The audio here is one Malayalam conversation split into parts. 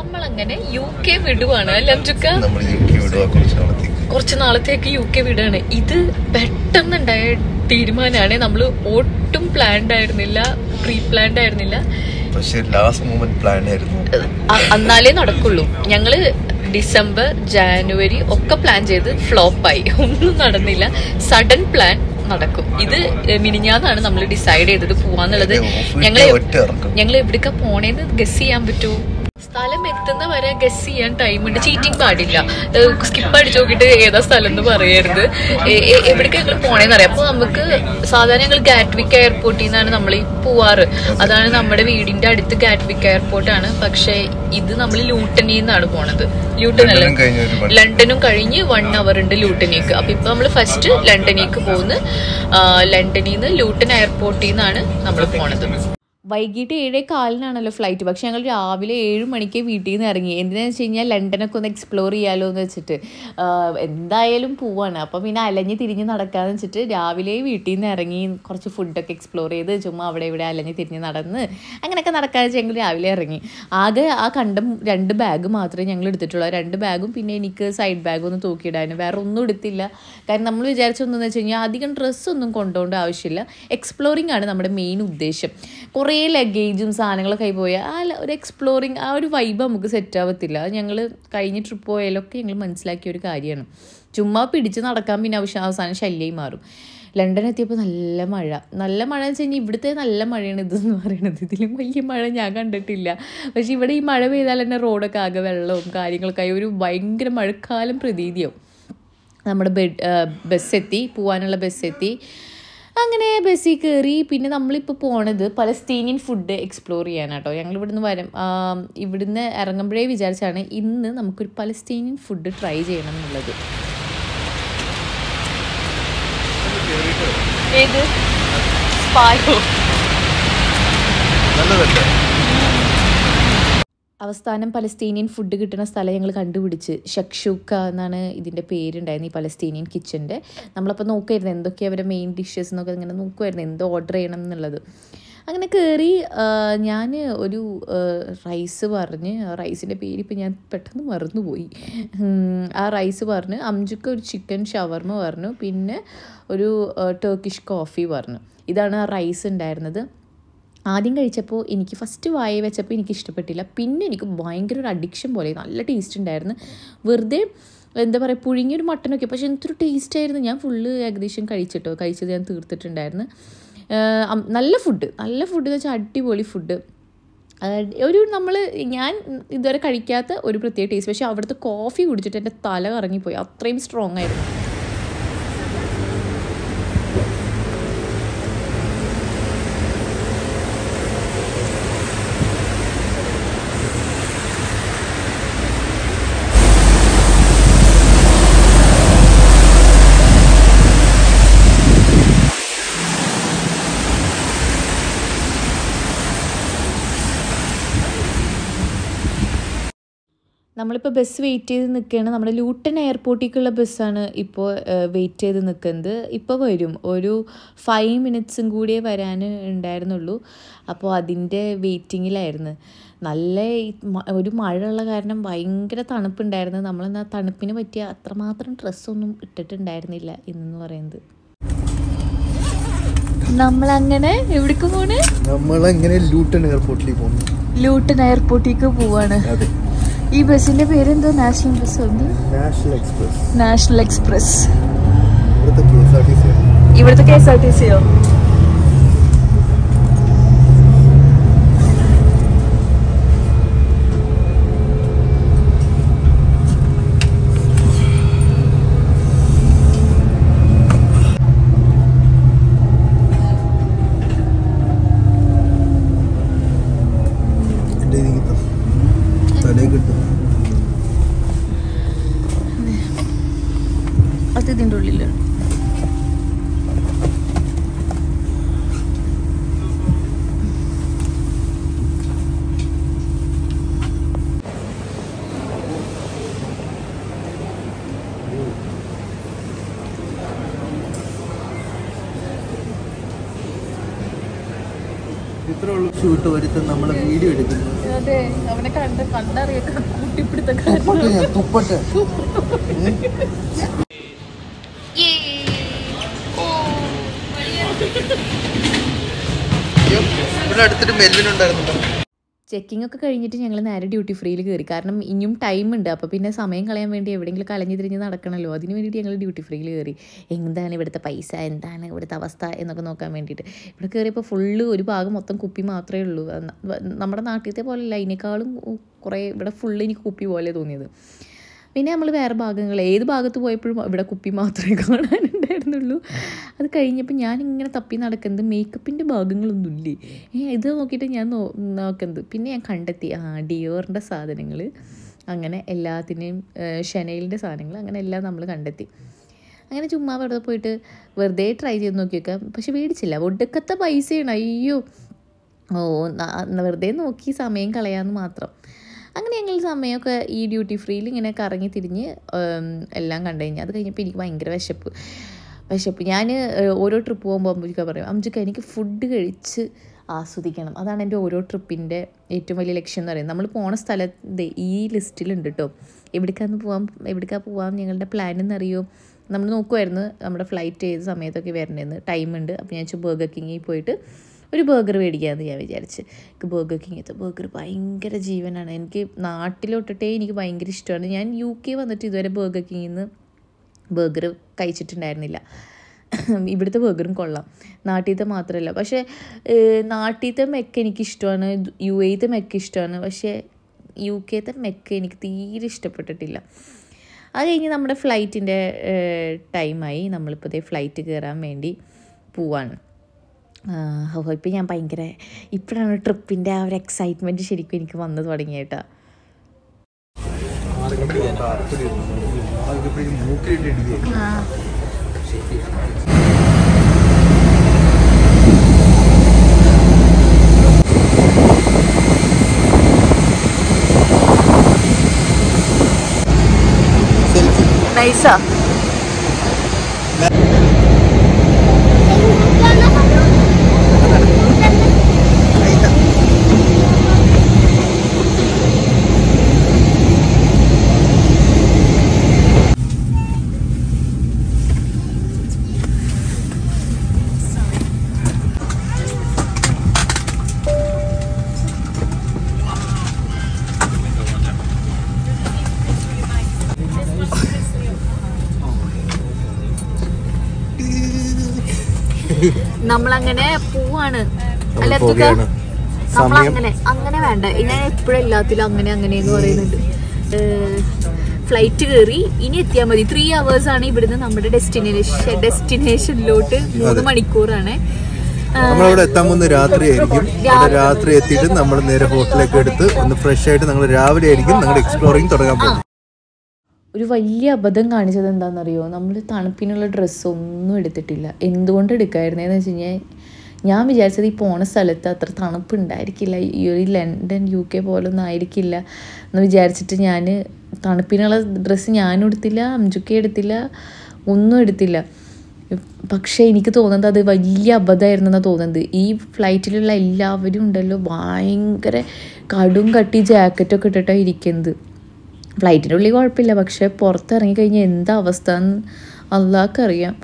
നമ്മളങ്ങനെ യു കെ വിടുവാണ് അല്ലേ അംജുക്ക നമ്മൾ യു കെ വിടുക കുറച്ച് നാളത്തേക്ക് കുറച്ച് നാളത്തേക്ക് യു കെ വിടുകയാണ് ഇത് പെട്ടെന്നുണ്ടായ തീരുമാനമാണ് നമ്മൾ ഒട്ടും പ്ലാൻഡ് ആയിരുന്നില്ല പ്രീ പ്ലാൻഡ് ആയിരുന്നില്ല പക്ഷെ ലാസ്റ്റ് മൂമെന്റ് പ്ലാൻ ആയിരുന്നു അ- എന്നാലേ നടക്കുള്ളൂ ഞങ്ങള് ഡിസംബർ ജാനുവരി ഒക്കെ പ്ലാൻ ചെയ്ത് ഫ്ലോപ്പായി ഒന്നും നടന്നില്ല സഡൻ പ്ലാൻ നടക്കും ഇത് മിനിഞ്ഞാന്നാണ് നമ്മൾ ഡിസൈഡ് ചെയ്തത് പോവാന്നുള്ളത് അതെ, off ഞങ്ങൾ ഇട്ട ഒറ്റ ഇറക്കം. ഞങ്ങൾ എവിടേക്കാ പോണേന്ന് ഗസ് ചെയ്യാൻ പറ്റുമോ സ്ഥലം എത്തുന്ന വരെ ഗസ് ചെയ്യാൻ ടൈമുണ്ട് ചീറ്റിംഗ് പാടില്ല സ്കിപ്പ് അടിച്ച് നോക്കിയിട്ട് ഏതാ സ്ഥലം എന്ന് പറയരുത് എ- എ- എവിടേക്കാ ഞങ്ങൾ പോണേന്ന് അറിയാം അപ്പൊ നമുക്ക് സാധാരണ ഞങ്ങൾ ഗാറ്റ്വിക് എയർപോർട്ടിൽ നിന്നാണ് നമ്മൾ ഈ പോവാറ് അതാണ് നമ്മുടെ വീടിന്റെ അടുത്ത് ഗാറ്റ്വിക് എയർപോർട്ടാണ് പക്ഷെ ഇത് നമ്മൾ ലൂട്ടനിൽ നിന്നാണ് പോണത് ലൂട്ടൻ അല്ലേ ലണ്ടനും കഴിഞ്ഞ ഒരു one- ലണ്ടനും കഴിഞ്ഞ് വൺ അവർ ഉണ്ട് ലൂട്ടനിലേക്ക് അപ്പൊ ഇപ്പൊ നമ്മൾ ഫസ്റ്റ് ലണ്ടനിലേക്ക് പോകുന്നു ആ, ലണ്ടനിൽ നിന്ന് ലൂട്ടൻ എയർപോർട്ടിൽ നിന്നാണ് നമ്മൾ പോണത് വൈകിട്ട് ഏഴേ കാലിനാണല്ലോ ഫ്ലൈറ്റ് പക്ഷെ ഞങ്ങൾ രാവിലെ ഏഴ് മണിക്ക് വീട്ടിൽ നിന്ന് ഇറങ്ങി എന്തിനാന്ന് വെച്ച് കഴിഞ്ഞാൽ ലണ്ടനൊക്കെ ഒന്ന് എക്സ്പ്ലോർ ചെയ്യാലോ എന്ന് വെച്ചിട്ട് ആ, എന്തായാലും പോവാണ് അപ്പം പിന്നെ അലഞ്ഞ് തിരിഞ്ഞ് നടക്കാന്ന് വെച്ചിട്ട് രാവിലെ വീട്ടിൽ നിന്ന് ഇറങ്ങി കുറച്ച് ഫുഡൊക്കെ എക്സ്പ്ലോർ ചെയ്ത് ചുമ്മാ അവിടെ ഇവിടെ അലഞ്ഞ് തിരിഞ്ഞ് നടന്ന് അങ്ങനെയൊക്കെ നടക്കാന്ന് വെച്ചാൽ ഞങ്ങൾ രാവിലെ ഇറങ്ങി ആകെ ആ കണ്ട രണ്ട് ബാഗ് മാത്രമേ ഞങ്ങൾ എടുത്തിട്ടുള്ളൂ ആ രണ്ട് ബാഗും പിന്നെ എനിക്ക് സൈഡ് ബാഗും ഒന്ന് തൂക്കിയിടാനും വേറെ ഒന്നും എടുത്തില്ല കാരണം നമ്മൾ വിചാരിച്ചൊന്നെന്ന് വെച്ച് കഴിഞ്ഞാൽ അധികം ഡ്രസ്സൊന്നും കൊണ്ടുപോകേണ്ട ആവശ്യമില്ല എക്സ്പ്ലോറിംഗ് ആണ് നമ്മുടെ മെയിൻ ഉദ്ദേശം കുറേ ലഗേജും സാധനങ്ങളൊക്കെ ആയി പോയാൽ ആ ല- ഒരു എക്സ്പ്ലോറിങ് ആ ഒരു വൈബ് നമുക്ക് സെറ്റ് ആവത്തില്ല അത് ഞങ്ങൾ കഴിഞ്ഞ ട്രിപ്പ് പോയാലൊക്കെ ഞങ്ങൾ മനസ്സിലാക്കിയ ഒരു കാര്യമാണ് ചുമ്മാ പിടിച്ച് നടക്കാൻ പിന്നെ ആവശ്യം അവസാനം ശല്യമായി മാറും ലണ്ടൻ എത്തിയപ്പോൾ നല്ല മഴ നല്ല മഴ എന്ന് വെച്ച് കഴിഞ്ഞാൽ ഇവിടുത്തെ നല്ല മഴയാണ് ഇതെന്ന് പറയുന്നത് ഇതിലും വലിയ മഴ ഞാൻ കണ്ടിട്ടില്ല പക്ഷെ ഇവിടെ ഈ മഴ പെയ്താൽ തന്നെ റോഡൊക്കെ ആകെ വെള്ളവും കാര്യങ്ങളൊക്കെ ആയി ഒരു ഭയങ്കര മഴക്കാലം പ്രതീതിയാവും നമ്മുടെ ബെഡ് ബസ് എത്തി പോവാനുള്ള ബസ് എത്തി അങ്ങനെ ബസ്സിൽ കയറി പിന്നെ നമ്മളിപ്പോൾ പോണത് പലസ്തീനിയൻ ഫുഡ് എക്സ്പ്ലോർ ചെയ്യാനാട്ടോ ഞങ്ങൾ ഇവിടുന്ന് വരും ആ, ഇവിടുന്ന് ഇറങ്ങുമ്പോഴേ വിചാരിച്ചാണ് ഇന്ന് നമുക്കൊരു പലസ്തീനിയൻ ഫുഡ് ട്രൈ ചെയ്യണം എന്നുള്ളത് ഏത് സ്പായോ നല്ലതല്ലേ അവസാനം പലസ്തീനിയൻ ഫുഡ് കിട്ടുന്ന സ്ഥലം ഞങ്ങൾ കണ്ടുപിടിച്ച് ഷക്ഷൂക്ക എന്നാണ് ഇതിൻ്റെ പേരുണ്ടായിരുന്നു ഈ പലസ്തീനിയൻ കിച്ചൻ്റെ നമ്മളപ്പോൾ നോക്കുമായിരുന്നു എന്തൊക്കെയാണ് അവരുടെ മെയിൻ ഡിഷസ് എന്നൊക്കെ ഇങ്ങനെ നോക്കുമായിരുന്നു എന്തോ ഓർഡർ ചെയ്യണം എന്നുള്ളത് അങ്ങനെ കയറി ഞാൻ ഒരു റൈസ് പറഞ്ഞ് ആ റൈസിൻ്റെ പേര് ഇപ്പം ഞാൻ പെട്ടെന്ന് മറന്നുപോയി ഉം, ആ റൈസ് പറഞ്ഞ് അംജുക്ക് ഒരു ചിക്കൻ ഷവർമ പറഞ്ഞു പിന്നെ ഒരു ടർക്കിഷ് കോഫി പറഞ്ഞു ഇതാണ് ആ റൈസ് ഉണ്ടായിരുന്നത് ആദ്യം കഴിച്ചപ്പോൾ എനിക്ക് ഫസ്റ്റ് വായ വെച്ചപ്പോൾ എനിക്ക് ഇഷ്ടപ്പെട്ടില്ല പിന്നെ എനിക്ക് ഭയങ്കര ഒരു അഡിക്ഷൻ പോലെ നല്ല ടേസ്റ്റ് ഉണ്ടായിരുന്നു വെറുതെ എന്താ പറയുക പുഴുങ്ങിയൊരു മട്ടനൊക്കെ പക്ഷേ എന്തൊരു ടേസ്റ്റ് ആയിരുന്നു ഞാൻ ഫുള്ള് ഏകദേശം കഴിച്ചിട്ടോ കഴിച്ചത് ഞാൻ തീർത്തിട്ടുണ്ടായിരുന്നു ആഹ് അം- നല്ല ഫുഡ് നല്ല ഫുഡ് എന്ന് വെച്ചാൽ അടിപൊളി ഫുഡ് ഒരു നമ്മൾ ഞാൻ ഇതുവരെ കഴിക്കാത്ത ഒരു പ്രത്യേക ടേസ്റ്റ് പക്ഷേ അവിടുത്തെ കോഫി കുടിച്ചിട്ട് എൻ്റെ തല കറങ്ങിപ്പോയി അത്രയും സ്ട്രോങ് ആയിരുന്നു നമ്മളിപ്പോൾ ബസ് വെയിറ്റ് ചെയ്ത് നിൽക്കുകയാണ് നമ്മുടെ ലൂട്ടൻ എയർപോർട്ടിലേക്കുള്ള ബസ്സാണ് ഇപ്പോൾ വെയിറ്റ് ചെയ്ത് നിൽക്കുന്നത് ഇപ്പോൾ വരും ഒരു ഫൈവ് മിനിറ്റ്സും കൂടിയേ വരാൻ ഉണ്ടായിരുന്നുള്ളൂ അപ്പോൾ അതിൻ്റെ വെയിറ്റിങ്ങിലായിരുന്നു നല്ല ഈ മ- ഒരു മഴ ഉള്ള കാരണം ഭയങ്കര തണുപ്പുണ്ടായിരുന്നു നമ്മളെന്നാൽ തണുപ്പിന് പറ്റിയ അത്രമാത്രം ഡ്രസ്സൊന്നും ഇട്ടിട്ടുണ്ടായിരുന്നില്ല ഇന്നെന്ന് പറയുന്നത് നമ്മളങ്ങനെ എവിടേക്ക് പോണ് നമ്മളെങ്ങനെ ലൂട്ടൺ എയർപോർട്ടിലേക്ക് പോകുന്നു ലൂട്ടൻ എയർപോർട്ടിലേക്ക് പോവാണ് അതെ ഈ ബസ്സിന്റെ പേരെന്തോ നാഷണൽ ബസ് ഉണ്ട് നാഷണൽ എക്സ്പ്രസ് നാഷണൽ എക്സ്പ്രസ് ഇവിടുത്തെ K S R T C ഇവിടുത്തെ കെ എസ് ആർ ടി സിയോ എൻ്റെ ഇതിൽ തലേ കിട്ടും അത് ഇതിന്റെ ഉള്ളിലാണ് ഇത്ര ഉള്ളു ഷൂട്ട് ഒരുത്തൻ നമ്മളെ വീഡിയോ എടുക്കുന്നു അതെ അവനെ കണ്ട കണ്ടറിയൊക്കെ കൂട്ടിപ്പിടുത്തക്കാരൻ തുപ്പട്ടെ ഞാൻ തുപ്പട്ടെ ഉം. അയ്യോ, ഇവിടെ അടുത്തൊരു മെൽവിൻ ഉണ്ടായിരുന്നു ചെക്കിംഗ് ഒക്കെ കഴിഞ്ഞിട്ട് ഞങ്ങൾ നേരെ ഡ്യൂട്ടി ഫ്രീയിൽ കയറി കാരണം ഇനിയും ടൈം ഉണ്ട് അപ്പോൾ പിന്നെ സമയം കളയാൻ വേണ്ടി എവിടെയെങ്കിലും കളഞ്ഞു തിരിഞ്ഞ് നടക്കണമല്ലോ അതിന് വേണ്ടിയിട്ട് ഞങ്ങൾ ഡ്യൂട്ടി ഫ്രീയിൽ കയറി എന്താണ് ഇവിടുത്തെ പൈസ എന്താണ് ഇവിടുത്തെ അവസ്ഥ എന്നൊക്കെ നോക്കാൻ വേണ്ടിയിട്ട് ഇവിടെ കയറിയപ്പോൾ ഫുള്ള് ഒരു ഭാഗം മൊത്തം കുപ്പി മാത്രമേ ഉള്ളൂ അത് ന- നമ്മുടെ നാട്ടിലത്തെ പോലെയല്ല അതിനേക്കാളും കുറേ ഇവിടെ ഫുള്ള് എനിക്ക് കുപ്പി പോലെ തോന്നിയത് പിന്നെ നമ്മൾ വേറെ ഭാഗങ്ങൾ ഏത് ഭാഗത്ത് പോയപ്പോഴും ഇവിടെ കുപ്പി മാത്രമേ കാണാനുണ്ടായിരുന്നുള്ളൂ അത് കഴിഞ്ഞപ്പോൾ ഞാൻ ഇങ്ങനെ തപ്പി നടക്കുന്നത് മേക്കപ്പിൻ്റെ ഭാഗങ്ങളൊന്നുമില്ലേ ഏ ഇത് നോക്കിയിട്ട് ഞാൻ നോ നോക്കുന്നത് പിന്നെ ഞാൻ കണ്ടെത്തി ആ ഡിയോറിൻ്റെ സാധനങ്ങൾ അങ്ങനെ എല്ലാത്തിനെയും ഷെനയിലിൻ്റെ സാധനങ്ങൾ അങ്ങനെ എല്ലാം നമ്മൾ കണ്ടെത്തി അങ്ങനെ ചുമ്മാ വെറുതെ പോയിട്ട് വെറുതെ ട്രൈ ചെയ്ത് നോക്കി നോക്കാം പക്ഷെ മേടിച്ചില്ല ഒടുക്കത്തെ പൈസയാണ് അയ്യോ ഓ ന- വെറുതെ നോക്കി സമയം കളയാമെന്ന് മാത്രം അങ്ങനെ ഞങ്ങൾ സമയമൊക്കെ ഈ ഡ്യൂട്ടി ഫ്രീയിൽ ഇങ്ങനെ കറങ്ങി തിരിഞ്ഞ് ഉം, എല്ലാം കണ്ടു കഴിഞ്ഞാൽ അത് കഴിഞ്ഞപ്പോൾ എനിക്ക് ഭയങ്കര വിശപ്പ് വിശപ്പ് ഞാൻ ഓരോ ട്രിപ്പ് പോകുമ്പോൾ അമ്മച്ചിക്ക പറയും അമ്മച്ചിക്ക എനിക്ക് ഫുഡ് കഴിച്ച് ആസ്വദിക്കണം അതാണ് എൻ്റെ ഓരോ ട്രിപ്പിൻ്റെ ഏറ്റവും വലിയ ലക്ഷ്യം എന്ന് പറയുന്നത് നമ്മൾ പോണ സ്ഥലത്ത് ഈ ലിസ്റ്റിലുണ്ട് കേട്ടോ എവിടേക്കാന്ന് പോവാം എവിടേക്കാ പോവാം ഞങ്ങളുടെ പ്ലാൻ എന്നറിയോ നമ്മൾ നോക്കുമായിരുന്നു നമ്മുടെ ഫ്ലൈറ്റ് ഏത് സമയത്തൊക്കെ വരണമെന്ന് ടൈമുണ്ട് അപ്പോൾ ഞാൻ ബർഗർ കിങ്ങിൽ പോയിട്ട് ഒരു ബർഗർ മേടിക്കാമെന്ന് ഞാൻ വിചാരിച്ച് എനിക്ക് ബർഗർ കിങ്ങത്തെ ബർഗർ ഭയങ്കര ജീവനാണ് എനിക്ക് നാട്ടിലൊട്ടിട്ടേ എനിക്ക് ഭയങ്കര ഇഷ്ടമാണ് ഞാൻ യു കെ വന്നിട്ട് ഇതുവരെ ബർഗർ കിങ്ങിൽ നിന്ന് ബർഗർ കഴിച്ചിട്ടുണ്ടായിരുന്നില്ല ഇവിടുത്തെ ബർഗറും കൊള്ളാം നാട്ടിലത്തെ മാത്രമല്ല പക്ഷേ ഏഹ്, നാട്ടിലത്തെ മെക്ക എനിക്കിഷ്ടമാണ് യു എത്തെ മെക്ക ഇഷ്ടമാണ് പക്ഷേ യു കെത്തെ മെക്ക എനിക്ക് തീരെ ഇഷ്ടപ്പെട്ടിട്ടില്ല അത് കഴിഞ്ഞ് നമ്മുടെ ഫ്ലൈറ്റിൻ്റെ ടൈമായി നമ്മളിപ്പോൾ ഇതേ ഫ്ലൈറ്റ് കയറാൻ വേണ്ടി പോവാണ് ഓ ഇപ്പം ഞാൻ ഭയങ്കര ഇപ്പോഴാണ് ട്രിപ്പിൻ്റെ ആ ഒരു എക്സൈറ്റ്മെൻറ്റ് ശരിക്കും എനിക്ക് വന്നു തുടങ്ങിയേട്ടാ നൈസാ നമ്മളങ്ങനെ പോവാണ് അല്ല തുക പോവുകയാണ്. നമ്മളങ്ങനെ അങ്ങനെ വേണ്ട ഞാൻ എപ്പോഴും എല്ലാത്തിലും അങ്ങനെ അങ്ങനെ എന്ന് പറയുന്നുണ്ട് ഫ്ലൈറ്റ് കയറി ഇനി എത്തിയാൽ മതി ത്രീ അവേഴ്സ് ആണ് ഇവിടുന്ന് നമ്മുടെ ഡെസ്റ്റിനേഷൻ ഡെസ്റ്റിനേഷനിലോട്ട് മൂന്ന് മണിക്കൂറാണ് ആ, നമ്മളവിടെ എത്താൻ പോകുന്ന രാത്രി ആയിരിക്കും അവിടെ രാത്രി എത്തിയിട്ട് നമ്മൾ നേരെ ഹോട്ടലിലേക്ക് എടുത്ത് ഒന്ന് ഫ്രഷ് ആയിട്ട് നമ്മൾ രാവിലെ ആയിരിക്കും ഞങ്ങളുടെ എക്സ്പ്ലോറിങ് തുടങ്ങാൻ പോകും ഒരു വലിയ അബദ്ധം കാണിച്ചത് എന്താണെന്നറിയോ നമ്മൾ തണുപ്പിനുള്ള ഡ്രസ്സ് ഒന്നും എടുത്തിട്ടില്ല എന്തുകൊണ്ട് എടുക്കായിരുന്നേന്ന് വെച്ച് കഴിഞ്ഞാൽ ഞാൻ വിചാരിച്ചത് ഈ പോണ സ്ഥലത്ത് അത്ര തണുപ്പ് ഉണ്ടായിരിക്കില്ല ഈ ഒരു ലണ്ടൻ യു കെ പോലൊന്നും ആയിരിക്കില്ല എന്ന് വിചാരിച്ചിട്ട് ഞാൻ തണുപ്പിനുള്ള ഡ്രസ്സ് ഞാനും എടുത്തില്ല അംജുക്കെ എടുത്തില്ല ഒന്നും എടുത്തില്ല പക്ഷേ എനിക്ക് തോന്നുന്നത് അത് വലിയ അബദ്ധമായിരുന്നെന്നാണ് തോന്നുന്നത് ഈ ഫ്ലൈറ്റിലുള്ള എല്ലാവരും ഉണ്ടല്ലോ ഭയങ്കര കടും കട്ടി ജാക്കറ്റൊക്കെ ഇട്ടിട്ടാണ് ഇരിക്കുന്നത് ഫ്ലൈറ്റിൻ്റെ ഉള്ളിൽ കുഴപ്പമില്ല പക്ഷേ പുറത്തിറങ്ങി കഴിഞ്ഞാൽ എന്താ അവസ്ഥ എന്ന് അള്ളാഹ്ക്കറിയാം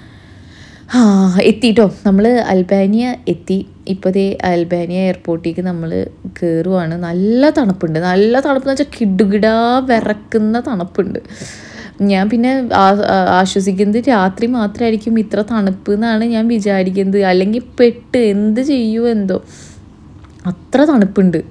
ആ എത്തിട്ടോ നമ്മൾ അൽബാനിയ എത്തി ഇപ്പോൾ ദേ അൽബാനിയ എയർപോർട്ടിലേക്ക് നമ്മൾ കയറുവാണ് നല്ല തണുപ്പുണ്ട് നല്ല തണുപ്പെന്ന് വെച്ചാൽ കിടുകിടാ വിറക്കുന്ന തണുപ്പുണ്ട് ഞാൻ പിന്നെ ആ- ആ- ആശ്വസിക്കുന്നത് രാത്രി മാത്രമായിരിക്കും ഇത്ര തണുപ്പ് എന്നാണ് ഞാൻ വിചാരിക്കുന്നത് അല്ലെങ്കിൽ പെട്ട് എന്ത് ചെയ്യുമോ എന്തോ അത്ര തണുപ്പുണ്ട്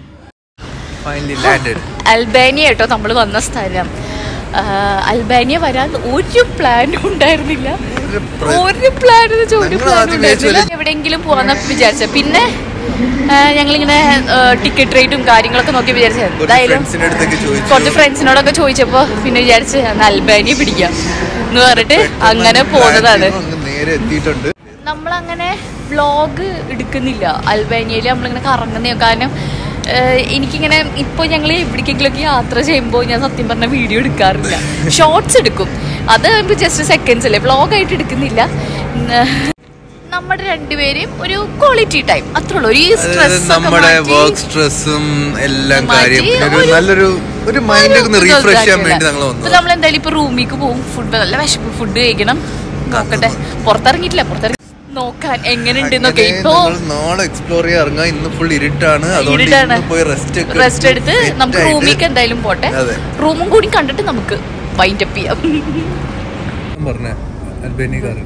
ഫൈനലി ലാൻഡഡ് അൽബാനിയ കേട്ടോ നമ്മൾ വന്ന സ്ഥലം ആ, അൽബാനിയ വരാൻ ഒരു പ്ലാനും ഉണ്ടായിരുന്നില്ല ഒരു പ്ലാൻ എന്ന് വെച്ചാൽ ഒരു ഞങ്ങൾ പ്ലാനും ആദ്യം ഉണ്ടായിരുന്നില്ല എവിടെയെങ്കിലും പോവാന്ന വിചാരിച്ച പിന്നെ ആ, ഞങ്ങളിങ്ങനെ ടിക്കറ്റ് റേറ്റും കാര്യങ്ങളൊക്കെ നോക്കി വിചാരിച്ചത് എന്തായാലും ഫ്രണ്ട്സിന്റെ അടുത്തൊക്കെ ചോദിച്ചു കുറച്ച് ഫ്രണ്ട്സിനോടൊക്കെ ചോദിച്ചപ്പോൾ പിന്നെ വിചാരിച്ച് എന്നാൽ അൽബാനിയ പിടിക്കാം എന്ന് പറഞ്ഞിട്ട് അങ്ങനെ പോകുന്നതാണ് അങ്ങ് നേരെ എത്തിയിട്ടുണ്ട് നമ്മളങ്ങനെ വ്ളോഗ് എടുക്കുന്നില്ല അൽബാനിയയിൽ നമ്മളിങ്ങനെ കറങ്ങുന്ന കാരണം ഏഹ്, എനിക്കിങ്ങനെ ഇപ്പോൾ ഞങ്ങൾ എവിടേക്കെങ്കിലുമൊക്കെ യാത്ര ചെയ്യുമ്പോൾ ഞാൻ സത്യം പറഞ്ഞ വീഡിയോ എടുക്കാറില്ല ഷോർട്സ് എടുക്കും അത് ജസ്റ്റ് സെക്കൻഡ്സ് അല്ലേ വ്ളോഗായിട്ട് എടുക്കുന്നില്ല നമ്മുടെ രണ്ടുപേരെയും ഒരു ക്വാളിറ്റി ടൈം അത്രേ ഉള്ളൂ ഒരു അതായത് സ്ട്രെസ് നമ്മുടെ വർക്ക് സ്ട്രെസ്സും എല്ലാം മാറ്റി കാര്യം പിന്നെ ഒരു ഒരു- നല്ലൊരു ഒരു മൈൻഡ് ഒന്ന് റീഫ്രഷ് ചെയ്യാൻ വേണ്ടി ഞങ്ങൾ ഇപ്പൊ വന്നു നമ്മൾ എന്തായാലും ഇപ്പൊ റൂമിലേക്ക് പോകും ഫുഡ് നല്ല വിശപ്പ് ഫുഡ് കഴിക്കണം നോക്കട്ടെ പുറത്തിറങ്ങിയിട്ടില്ല പുറത്തിറങ്ങി നോക്കാൻ എങ്ങനെയുണ്ട് നോക്കെ ഇപ്പൊ നാളെ എക്സ്പ്ലോർ ചെയ്യാൻ ഇറങ്ങാം ഇന്ന് ഫുൾ ഇരുട്ടാണ് അതുകൊണ്ട് ഇരുട്ടാണ്. ഇന്ന് പോയി റെസ്റ്റ് ഒക്കെ റെസ്റ്റ് എടുത്ത് നമുക്ക് റൂമിലേക്ക് എന്തായാലും പോട്ടെ അതെ. റൂമും കൂടി കണ്ടിട്ട് നമുക്ക് വൈൻഡ് അപ്പ് ചെയ്യാം പറഞ്ഞ അൽബേനിയക്കാരൻ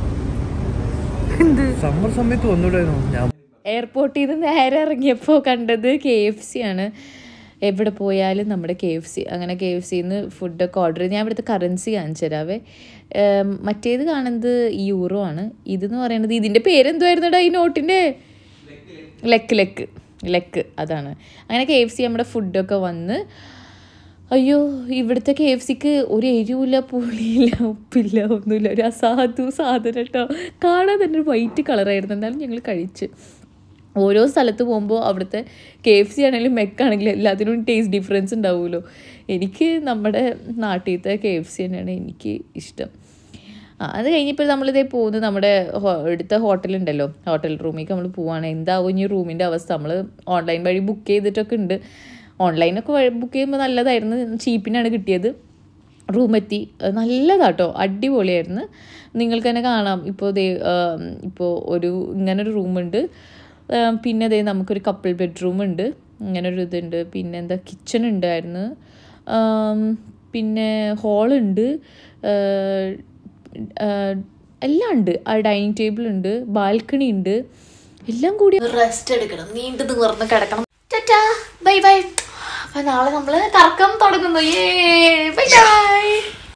സമ്മർ സമയത്ത് വന്നൂടായിരുന്നു ഞാൻ എയർപോർട്ടിൽ നിന്ന് നേരെ ഇറങ്ങിയപ്പോൾ കണ്ടത് കെ എഫ് സി ആണ് എവിടെ പോയാലും നമ്മുടെ കെ എഫ് സി അങ്ങനെ കെ എഫ് സിന്ന് ഫുഡൊക്കെ ഓർഡർ ചെയ്ത് ഞാൻ ഇവിടുത്തെ കറൻസി കാണിച്ചു തരാവേ ഏം, മറ്റേത് കാണുന്നത് യൂറോ ആണ് ഇതെന്ന് പറയുന്നത് ഇതിൻ്റെ പേരെന്തുവായിരുന്നടാ ഈ നോട്ടിൻ്റെ ലെക്ക് ലെക്ക് ലെക്ക് അതാണ് അങ്ങനെ കെ എഫ് സി നമ്മുടെ ഫുഡൊക്കെ വന്ന് അയ്യോ ഇവിടുത്തെ കെ എഫ് സിക്ക് ഒരു എരിവില്ല പുളിയില്ല ഉപ്പില്ല ഒന്നുമില്ല ഒരു അസാധു സാധനം കേട്ടോ കാണാൻ തന്നെ ഒരു വൈറ്റ് കളറായിരുന്നു എന്നാലും ഞങ്ങൾ കഴിച്ച് ഓരോ സ്ഥലത്ത് പോകുമ്പോൾ അവിടുത്തെ കെ എഫ് സി ആണെങ്കിലും മെക്കാണെങ്കിലും എല്ലാത്തിനും ടേസ്റ്റ് ഡിഫറൻസ് ഉണ്ടാവുമല്ലോ എനിക്ക് നമ്മുടെ നാട്ടിലത്തെ കെ എഫ് സി തന്നെയാണ് എനിക്ക് ഇഷ്ടം ആ അത് കഴിഞ്ഞപ്പോൾ നമ്മളിതേ പോകുന്നത് നമ്മുടെ ഹോ- എടുത്ത ഹോട്ടലുണ്ടല്ലോ ഹോട്ടൽ റൂമിലേക്ക് നമ്മൾ പോവാണ് എന്താവും ഇനി റൂമിൻ്റെ അവസ്ഥ നമ്മൾ ഓൺലൈൻ വഴി ബുക്ക് ചെയ്തിട്ടൊക്കെ ഉണ്ട് ഓൺലൈനൊക്കെ വഴി ബുക്ക് ചെയ്യുമ്പോൾ നല്ലതായിരുന്നു ചീപ്പിനാണ് കിട്ടിയത് റൂം എത്തി അത് നല്ലതാട്ടോ അടിപൊളിയായിരുന്നു നിങ്ങൾക്ക് തന്നെ കാണാം ഇപ്പോൾ ദേ ആം, ഇപ്പോൾ ഒരു ഇങ്ങനൊരു റൂമുണ്ട് ആം, പിന്നെ ദേ നമുക്കൊരു കപ്പിൾ ബെഡ്റൂം ഉണ്ട് ഇങ്ങനൊരു ഇതുണ്ട് പിന്നെ എന്താ കിച്ചൺ ഉണ്ടായിരുന്നു ആം, പിന്നെ ഹോളുണ്ട് എല്ലാം ഉണ്ട് ആ ഡൈനിങ് ടേബിൾ ഉണ്ട് ബാൽക്കണി ഉണ്ട് എല്ലാം കൂടി റെസ്റ്റ് എടുക്കണം നീണ്ടു നിവർന്ന് കിടക്കണം ടാറ്റാ ബൈ ബൈ അപ്പൊ നാളെ നമ്മള് കറക്കം തുടങ്ങുന്നു ഏ ബൈ ബൈ